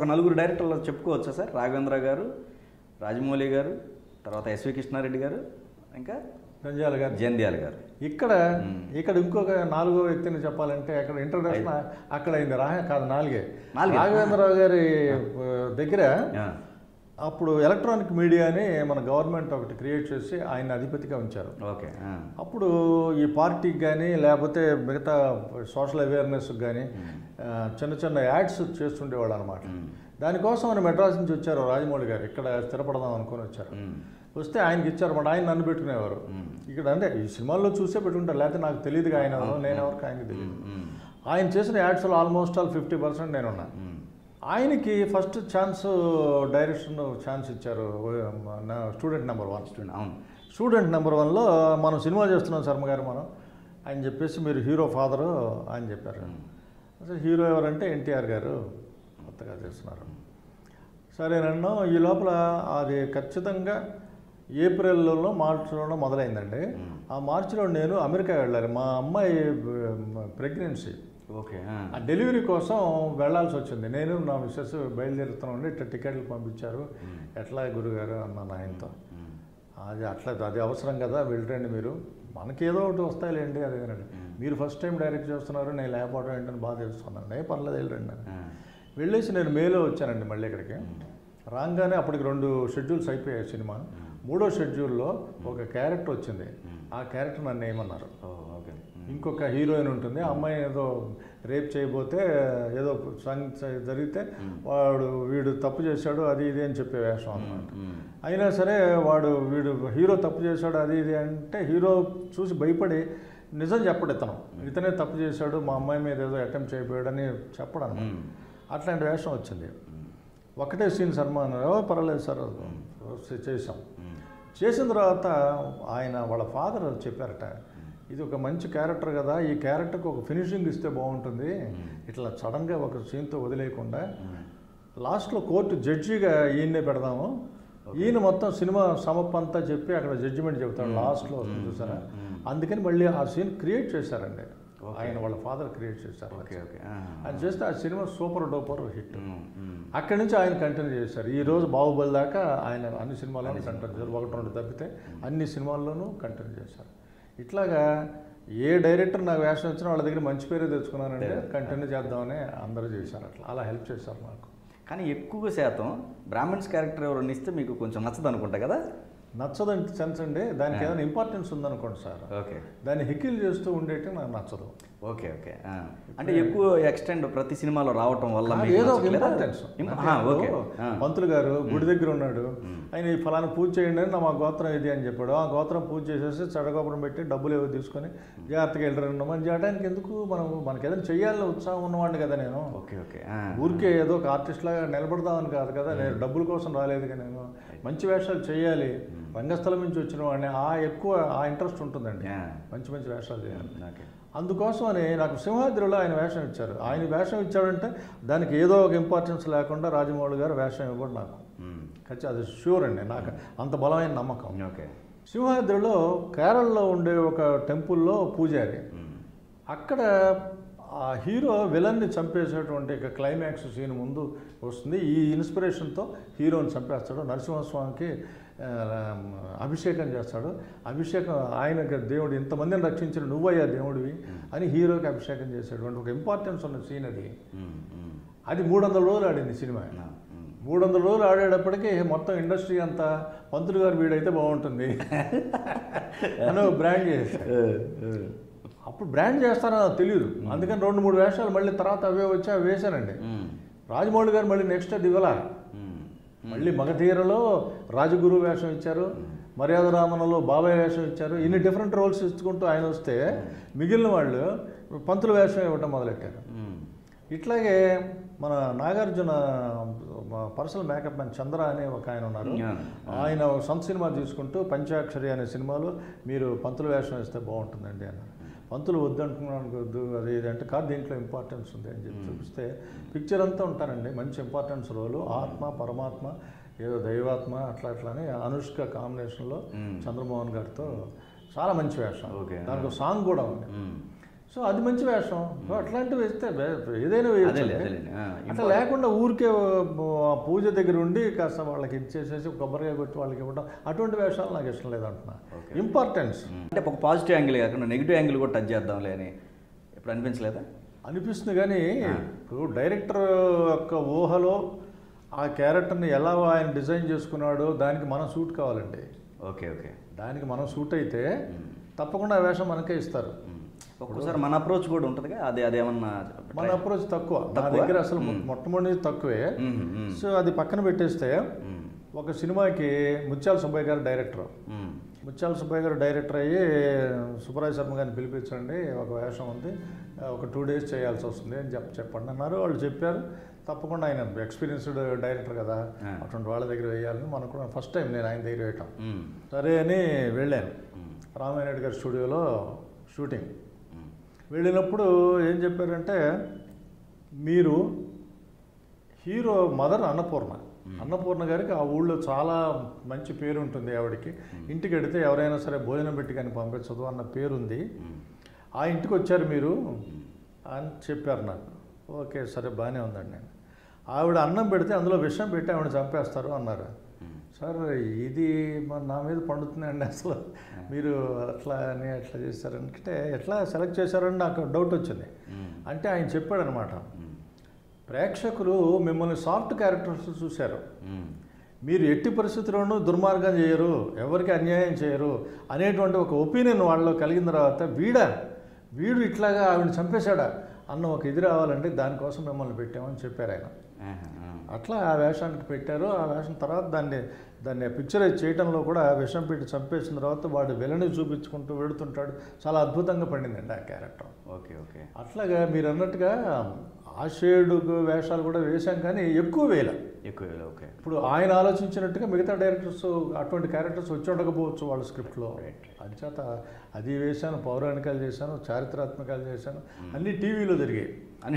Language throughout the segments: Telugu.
ఒక నలుగురు డైరెక్టర్లు చెప్పుకోవచ్చా సార్ రాఘవేంద్ర గారు రాజమౌళి గారు తర్వాత ఎస్వి కృష్ణారెడ్డి గారు ఇంకా జంజాల గారు జంధ్యాల గారు ఇక్కడ ఇక్కడ ఇంకొక నాలుగో వ్యక్తిని చెప్పాలంటే అక్కడ ఇంట్రడక్షన్ అక్కడ అయింది రా కాదు నాలుగే నాలుగే. రాఘవేంద్రరావు గారి ఆ, దగ్గర ఆ, అప్పుడు ఎలక్ట్రానిక్ మీడియాని మన గవర్నమెంట్ ఒకటి క్రియేట్ చేసి ఆయన అధిపతిగా ఉంచారు ఓకే ఆ, అప్పుడు ఈ పార్టీకి కానీ లేకపోతే మిగతా సోషల్ అవేర్నెస్కి కానీ చిన్న చిన్న యాడ్స్ చేస్తుండేవాళ్ళు అనమాట దానికోసం ఆయన మెడ్రాస్ నుంచి వచ్చారు రాజమౌళి గారు ఇక్కడ స్థిరపడదాం అనుకొని వచ్చారు ఉమ్, వస్తే ఆయనకి ఇచ్చారు మాట ఆయన నన్ను పెట్టుకునేవారు ఇక్కడ అంటే ఈ సినిమాల్లో చూసే పెట్టుకుంటారు లేకపోతే నాకు తెలియదుగా ఆయన ఎవరో, నేను ఎవరికి ఆయనకి తెలియదు ఉమ్, ఆయన చేసిన యాడ్స్లో ఆల్మోస్ట్ ఆల్ ఫిఫ్టీ పర్సెంట్ నేనున్నా ఉమ్, ఆయనకి ఫస్ట్ ఛాన్స్ డైరెక్షన్ ఛాన్స్ ఇచ్చారు నా స్టూడెంట్ నెంబర్ వన్ చూడండి, అవును స్టూడెంట్ నెంబర్ వన్లో మనం సినిమా చేస్తున్నాం శర్మ గారు మనం ఆయన చెప్పేసి మీరు హీరో ఫాదరు అని చెప్పారు అసలు హీరో ఎవరంటే ఎన్టీఆర్ గారు కొత్తగా చేస్తున్నారు సరే నన్ను ఈ లోపల అది ఖచ్చితంగా ఏప్రిల్లో మార్చిలో మొదలైందండి ఆ మార్చిలో నేను అమెరికా వెళ్ళాలి మా అమ్మాయి ప్రెగ్నెన్సీ ఓకే ఆ, ఆ డెలివరీ కోసం వెళ్ళాల్సి వచ్చింది నేను నా మిస్సెస్ బయలుదేరుతున్నాం ఇట్లా టికెట్లు పంపించారు ఎట్లా గురుగారు అన్నాను ఆయనతో ఉమ్, అది అట్లా అది అవసరం కదా వెళ్ళండి మీరు మనకేదో ఒకటి వస్తాయిలేండి అది అనండి మీరు ఫస్ట్ టైం డైరెక్ట్ చేస్తున్నారు నేను లేకపోవడం ఏంటని బాధ చేస్తున్నాను ఏ పర్లేదు వెళ్ళండి అని ఆ, వెళ్ళేసి నేను మేలో వచ్చానండి మళ్ళీ ఇక్కడికి రాగానే అప్పటికి రెండు షెడ్యూల్స్ అయిపోయాయి సినిమా మూడో షెడ్యూల్లో ఒక క్యారెక్టర్ వచ్చింది ఆ క్యారెక్టర్ నన్ను ఏమన్నారు ఓ, ఓకే ఉమ్, ఇంకొక హీరోయిన్ ఉంటుంది ఆ అమ్మాయి ఏదో రేప్ చేయబోతే ఏదో సంగ్ జరిగితే వాడు వీడు తప్పు చేశాడు అది ఇది అని చెప్పే వేషం అన్నమాట ఉమ్, అయినా సరే వాడు వీడు హీరో తప్పు చేశాడు అది ఇది అంటే హీరో చూసి భయపడి నిజం చెప్పడు ఇతను ఇతనే తప్పు చేశాడు మా అమ్మాయి మీద ఏదో అటెంప్ట్ చేయబోయాడని చెప్పడం ఉమ్, అట్లాంటి వేషం వచ్చింది ఒకటే సీన్ శర్మ అన్నారు "ఓ, పర్వాలేదు సార్ చే- చేసాం ఉమ్, చేసిన తర్వాత ఆయన వాళ్ళ ఫాదర్ చెప్పారట ఇది ఒక మంచి క్యారెక్టర్ కదా ఈ క్యారెక్టర్కి ఒక ఫినిషింగ్ ఇస్తే బాగుంటుంది ఇట్లా సడన్గా ఒక సీన్తో వదిలేయకుండా లాస్ట్లో కోర్టు జడ్జిగా ఈయన్నే పెడదాము ఈయన మొత్తం సినిమా సమప్ అంతా చెప్పి అక్కడ జడ్జిమెంట్ చెబుతాడు లాస్ట్లో చూసారా అందుకని మళ్ళీ ఆ సీన్ క్రియేట్ చేశారండి ఆయన వాళ్ళ ఫాదర్ క్రియేట్ చేశారు ఓకే ఓకే ఆ, అది చేస్తే ఆ సినిమా సూపర్ డూపర్ హిట్ ఉమ్, ఉమ్, అక్కడి నుంచి ఆయన కంటిన్యూ చేశారు ఈ రోజు బాహుబలి దాకా ఆయన అన్ని సినిమాల్లోనూ కంటిన్యూ చేశారు ఒకటి రెండు తప్పితే అన్ని సినిమాల్లోనూ కంటిన్యూ చేశారు ఇట్లాగా ఏ డైరెక్టర్ నాకు వేషం వచ్చినా వాళ్ళ దగ్గర మంచి పేరే తెచ్చుకున్నానంటే కంటిన్యూ చేద్దామని అందరూ చేశారు అట్లా అలా హెల్ప్ చేశారు నాకు కానీ ఎక్కువ శాతం బ్రాహ్మణ్స్ క్యారెక్టర్ ఎవరైనా ఇస్తే మీకు కొంచెం నచ్చదు అనుకుంటా కదా నచ్చదంటే సెన్స్ అండి దానికి ఏదైనా ఇంపార్టెన్స్ ఉందనుకోండి సార్ ఓకే దాన్ని హికిల్ చేస్తూ ఉండేటి నాకు నచ్చదు ఓకే ఓకే ఆ. అంటే ఎక్కువ ఎక్స్టెండ్ ప్రతి సినిమాలో రావటం వల్ల నాకు మీకు ఏదో ఒక నచ్చట్లేదా? ఇంపార్టెన్స్ ఇంప- ఆ, ఓకే ఆ. పంతులు గారు గుడి దగ్గర ఉన్నాడు ఆయన ఈ ఫలానా పూజ చేయండి అని నా మా గోత్రం ఇది అని చెప్పాడు ఆ గోత్రం పూజ చేసేసి చడగోపురం పెట్టి డబ్బులు ఏవో తీసుకొని జాగ్రత్తగా వెళ్ళరు మన చేయడానికి ఎందుకు మనం మనకి ఏదైనా చెయ్యాలని ఉత్సాహం ఉన్నవాడిని కదా నేను ఓకే ఓకే ఆ. ఊరికే ఏదో ఒక ఆర్టిస్ట్ లాగా నిలబడదామని కాదు కదా నేను డబ్బుల కోసం రాలేదుగా నేను మంచి వేషాలు చేయాలి రంగస్థలం నుంచి వచ్చిన వాడిని ఆ ఎక్కువ ఆ ఇంట్రెస్ట్ ఉంటుందండి ఆ. మంచి మంచి వేషాలు చేయాలి ఓకే అందుకోసమని నాకు సింహాద్రిలో ఆయన వేషం ఇచ్చారు ఆయన వేషం ఇచ్చాడంటే దానికి ఏదో ఒక ఇంపార్టెన్స్ లేకుండా రాజమౌళి గారు వేషం ఇవ్వడు నాకు ఉమ్, ఖచ్చితంగా అది షూర్ అండి నాకు అంత బలమైన నమ్మకం ఓకే సింహాద్రిలో కేరళలో ఉండే ఒక టెంపుల్లో పూజారి ఉమ్, అక్కడ ఆ హీరో విలన్ని చంపేసేటువంటి ఒక క్లైమాక్స్ సీన్ ముందు వస్తుంది ఈ ఇన్స్పిరేషన్తో హీరోని చంపేస్తాడు నరసింహస్వామికి ఆ, అభిషేకం చేస్తాడు అభిషేకం ఆయనకి దేవుడు ఇంతమందిని రక్షించిన నువ్వయ్యా దేవుడివి అని హీరోకి అభిషేకం చేసేటువంటి ఒక ఇంపార్టెన్స్ ఉన్న సీన్ అది ఉమ్, ఉమ్, అది మూడు వందల రోజులు ఆడింది సినిమా ఆ, ఉమ్. మూడు వందల రోజులు ఆడేటప్పటికి మొత్తం ఇండస్ట్రీ అంతా పంతులు గారు వీడైతే బాగుంటుంది అని బ్రాండ్ చేశారు అప్పుడు బ్రాండ్ చేస్తారో నాకు తెలియదు అందుకని రెండు మూడు వేషాలు మళ్ళీ తర్వాత అవే వచ్చి అవి వేశానండి ఉమ్, రాజమౌళి గారు మళ్ళీ నెక్స్ట్ అది ఇవ్వాల ఉమ్, మళ్ళీ మగధీరలో రాజగురు వేషం ఇచ్చారు మర్యాద రామనలో బాబాయ్ వేషం ఇచ్చారు ఇన్ని డిఫరెంట్ రోల్స్ ఇచ్చుకుంటూ ఆయన వస్తే మిగిలిన వాళ్ళు పంతుల వేషం ఇవ్వటం మొదలెట్టారు ఉమ్, ఇట్లాగే మన Nagarjuna personal makeup man Chandra అనే ఒక ఆయన ఉన్నారు Yeah. ఆయన ఒక సొంత సినిమా తీసుకుంటూ పంచాక్షరి అనే సినిమాలో మీరు పంతుల వేషం వేస్తే బాగుంటుందండి అన్నారు పంతులు వద్దంటున్నాను వద్దు అది ఇది అంటే కాదు దీంట్లో ఇంపార్టెన్స్ ఉంది అని చెప్పి చూపిస్తే పిక్చర్ అంతా ఉంటారండి మంచి ఇంపార్టెన్స్ రోలు ఆత్మ పరమాత్మ ఏదో దైవాత్మ అట్లా అట్లా అని అనుష్క కాంబినేషన్లో Mm. చంద్రమోహన్ గారితో చాలా మంచి వేషం Okay. దానికి ఒక సాంగ్ కూడా ఉంది ఉమ్, సో అది మంచి వేషం సో అట్లాంటివి వేస్తే వే- ఏదైనా వేయచ్చు అదేలే అదేలేండి ఆ, అట్లా లేకుండా ఊరికే ఆ పూజ దగ్గర ఉండి కాస్త వాళ్ళకి ఇచ్చేసేసి కొబ్బరికాయ కొట్టి వాళ్ళకి ఇవ్వడం అటువంటి వేషాలు నాకు ఇష్టం లేదంటున్నా ఇంపార్టెన్స్ అంటే ఒక పాజిటివ్ యాంగిల్ కాకుండా నెగిటివ్ యాంగిల్ కూడా టచ్ చేద్దాంలే అని ఎప్పుడు అనిపించలేదా అనిపిస్తుంది కానీ ఇప్పుడు డైరెక్టర్ యొక్క ఊహలో ఆ క్యారెక్టర్ని ఎలా ఆయన డిజైన్ చేసుకున్నాడో దానికి మనం సూట్ కావాలండి ఓకే ఓకే దానికి మనం సూట్ అయితే తప్పకుండా ఆ వేషం మనకే ఇస్తారు ఒక్కోసారి మన అప్రోచ్ కూడా ఉంటుందిగా అదే అదేమన్నా మన అప్రోచ్ తక్కువ నా తక్కువ? దగ్గర అసలు మొ- మొట్టమొదటి తక్కువే మ్మ్, మ్మ్, సో అది పక్కన పెట్టేస్తే మ్మ్, ఒక సినిమాకి ముత్యాల సుబ్బయ్య గారు డైరెక్టర్ మ్మ్, ముత్యాల సుబ్బయ్య గారు డైరెక్టర్ అయ్యి సుబ్బరాయ శర్మ గారిని పిలిపించండి ఒక వేషం ఉంది ఒక టూ డేస్ చేయాల్సి వస్తుంది అని చెప్ప చెప్పండి అన్నారు వాళ్ళు చెప్పారు తప్పకుండా ఆయన ఎక్స్పీరియన్స్డ్ డైరెక్టర్ కదా ఆ. అటువంటి వాళ్ళ దగ్గర వేయాలని మనకు కూడా ఫస్ట్ టైం నేను ఆయన దగ్గర వేయటం మ్మ్, సరే అని వెళ్ళాను మ్మ్, రామాయణ గారి స్టూడియోలో షూటింగ్ మ్మ్. వెళ్ళినప్పుడు ఏం చెప్పారంటే మీరు హీరో మదర్ అన్నపూర్ణ అన్నపూర్ణ గారికి ఆ ఊళ్ళో చాలా మంచి పేరు ఉంటుంది ఆవిడకి ఇంటికి వెడితే ఎవరైనా సరే భోజనం పెట్టి కానీ పంపించదు అన్న పేరుంది మ్మ్. ఆ ఇంటికి వచ్చారు మీరు అని చెప్పారు నాకు ఓకే సరే బాగానే ఉందండి నేను ఆవిడ అన్నం పెడితే అందులో విషం పెట్టి ఆవిడ చంపేస్తారు అన్నారు మ్మ్. సార్ ఇది మన నా మీద పండుతుందండి అసలు మీరు అట్లా అని అట్లా చేశారంటే ఎట్లా సెలెక్ట్ చేశారని నాకు డౌట్ వచ్చింది మ్మ్. అంటే ఆయన చెప్పాడనమాట మ్మ్. ప్రేక్షకులు మిమ్మల్ని సాఫ్ట్ క్యారెక్టర్స్ చూశారు మ్మ్. మీరు ఎట్టి పరిస్థితుల్లోనూ దుర్మార్గం చేయరు ఎవరికి అన్యాయం చేయరు అనేటువంటి ఒక ఒపీనియన్ వాళ్ళలో కలిగిన తర్వాత వీడా వీడు ఇట్లాగా ఆవిడని చంపేశాడా అన్న ఒక ఇది రావాలంటే దానికోసం మిమ్మల్ని పెట్టామని చెప్పారు ఆయన ఆహా, ఆ. అట్లా ఆ వేషానికి పెట్టారు ఆ వేషం తర్వాత దాన్ని దాన్ని పిక్చరైజ్ చేయడంలో కూడా విషం పెట్టి చంపేసిన తర్వాత వాడు వెలని చూపించుకుంటూ వెడుతుంటాడు చాలా అద్భుతంగా పండిందండి ఆ క్యారెక్టర్ ఓకే ఓకే అట్లాగా మీరు అన్నట్టుగా ఆ షేడు వేషాలు కూడా వేశాం కానీ ఎక్కువ వేల ఎక్కువ వేలు, ఓకే ఇప్పుడు ఆయన ఆలోచించినట్టుగా మిగతా డైరెక్టర్స్ అటువంటి క్యారెక్టర్స్ వచ్చి ఉండకపోవచ్చు వాళ్ళ స్క్రిప్ట్లో అంచేత అది వేశాను పౌరాణికాలు చేశాను చారిత్రాత్మకాలు చేశాను అన్నీ టీవీలో జరిగాయి అని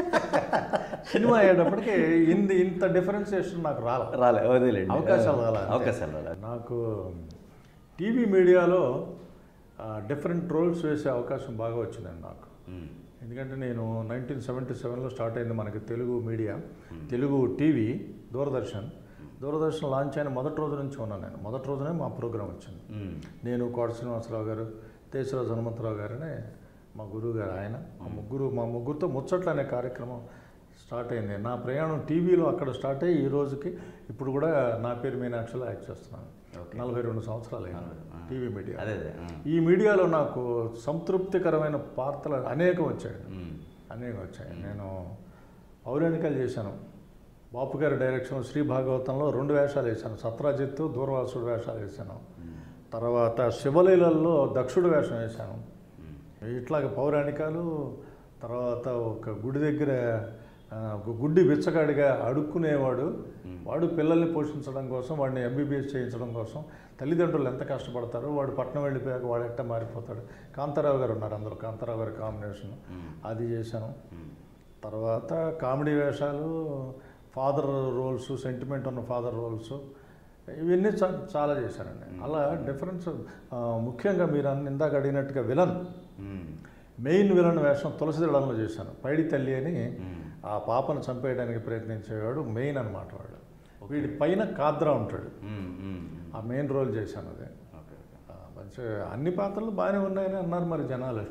సినిమా అయ్యేటప్పటికి ఇంత ఇంత డిఫరెన్సియేషన్ నాకు రాల రాలే వదిలేండి అవకాశాలు రాలే అంతే. అవకాశాలు రాలే నాకు టీవీ మీడియాలో డిఫరెంట్ రోల్స్ వేసే అవకాశం బాగా వచ్చిందండి నాకు మ్మ్. ఎందుకంటే నేను నైన్టీన్ సెవెంటీ సెవెన్లో స్టార్ట్ అయింది మనకి Telugu media Telugu TV Doordarshan Doordarshan launch అయిన మొదటి రోజు నుంచి ఉన్నాను నేను మొదటి రోజునే మా ప్రోగ్రాం వచ్చింది మ్మ్. నేను కోట శ్రీనివాసరావు గారు దేశరాజు హనుమంతరావు గారనే మా గురువు గారు ఆయన మా ముగ్గురు మా ముగ్గురితో ముచ్చట్లు అనే కార్యక్రమం స్టార్ట్ అయింది నా ప్రయాణం టీవీలో అక్కడ స్టార్ట్ అయ్యి ఈ రోజుకి ఇప్పుడు కూడా నా పేరు మీనాక్షిలో యాక్ట్ చేస్తున్నాను ఓకే. నలభై రెండు సంవత్సరాలు అయింది ఆ. టీవీ మీడియా అదే అదే ఆ. ఈ మీడియాలో నాకు సంతృప్తికరమైన పాత్రలు అనేకం వచ్చాయి మ్మ్. అనేకం వచ్చాయి నేను పౌరాణికాలు చేశాను బాపు గారి డైరెక్షన్ శ్రీ భాగవతంలో రెండు వేషాలు వేశాను సత్రాజిత్తు దూర్వాసుడు వేషాలు వేశాను తర్వాత శివలీలల్లో దక్షుడు వేషం వేశాను ఇట్లాగ పౌరాణికాలు తర్వాత ఒక గుడి దగ్గర ఆ, ఒక గుడ్డి బిచ్చగాడిగా అడుక్కునేవాడు వాడు పిల్లల్ని పోషించడం కోసం వాడిని ఎంబీబీఎస్ చేయించడం కోసం తల్లిదండ్రులు ఎంత కష్టపడతారో వాడు పట్నం వెళ్ళిపోయాక వాడు ఎట్ట మారిపోతాడు కాంతారావు గారు ఉన్నారు అందరూ కాంతారావు గారి కాంబినేషన్ అది చేశాను మ్మ్. తర్వాత కామెడీ వేషాలు ఫాదర్ రోల్స్ సెంటిమెంట్ ఉన్న ఫాదర్ రోల్స్ ఇవన్నీ చా- చాలా చేశానండి అలా డిఫరెన్స్ ఆ, ముఖ్యంగా మీరు అన్న ఇందాక అడిగినట్టుగా విలన్ మ్మ్. మెయిన్ విలన్ వేషం తులసిదళంలో చేశాను పైడి తల్లి అని మ్మ్. ఆ పాపను చంపేయడానికి ప్రయత్నించేవాడు మెయిన్ అన్నమాట వాడు వీడి పైన కాద్రా ఉంటాడు మ్మ్. మ్మ్. ఆ మెయిన్ రోల్ చేశాను అదే ఓకే ఓకే ఆ, మంచి అన్ని పాత్రలు బాగానే ఉన్నాయని అన్నారు మరి జనాలు